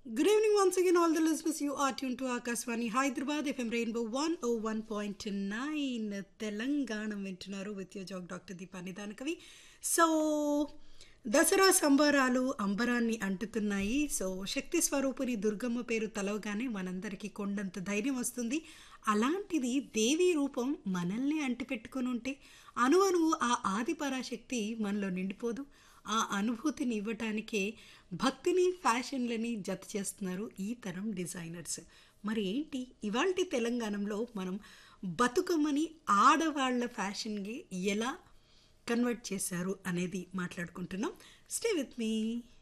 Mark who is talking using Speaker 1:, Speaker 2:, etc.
Speaker 1: Good evening once again, all the listeners. You are tuned to Akaswani Hyderabad FM Rainbow 101.9 Telangana వింటున్నారు with యో జాక్ doctor దీపాని దానకవి so Dasara సంబరాలు అంబరాన్ని అంటుతున్నాయి సో శక్తి స్వరూపుని దుర్గమ్మ పేరు తలవగానే మనందరికీ కొండంత ధైర్యం వస్తుంది అలాంటిది దేవి రూపం మనల్ని అంటిపెట్టుకొని ఉంటే అణువణువు ఆ ఆది పరాశక్తి మనలో నిండిపోదు ఆ అనుభూతిని ఇవ్వటానికే భక్తిని ఫ్యాషన్లని జత చేస్తున్నారు ఈ తరం డిజైనర్స్ మరి ఏంటి ఇవాల్టి తెలంగాణలో మనం బతుకమ్మని ఆడవాళ్ల ఫ్యాషన్కి ఎలా కన్వర్ట్ చేశారు అనేది మాట్లాడుకుంటున్నాం స్టే విత్ మీ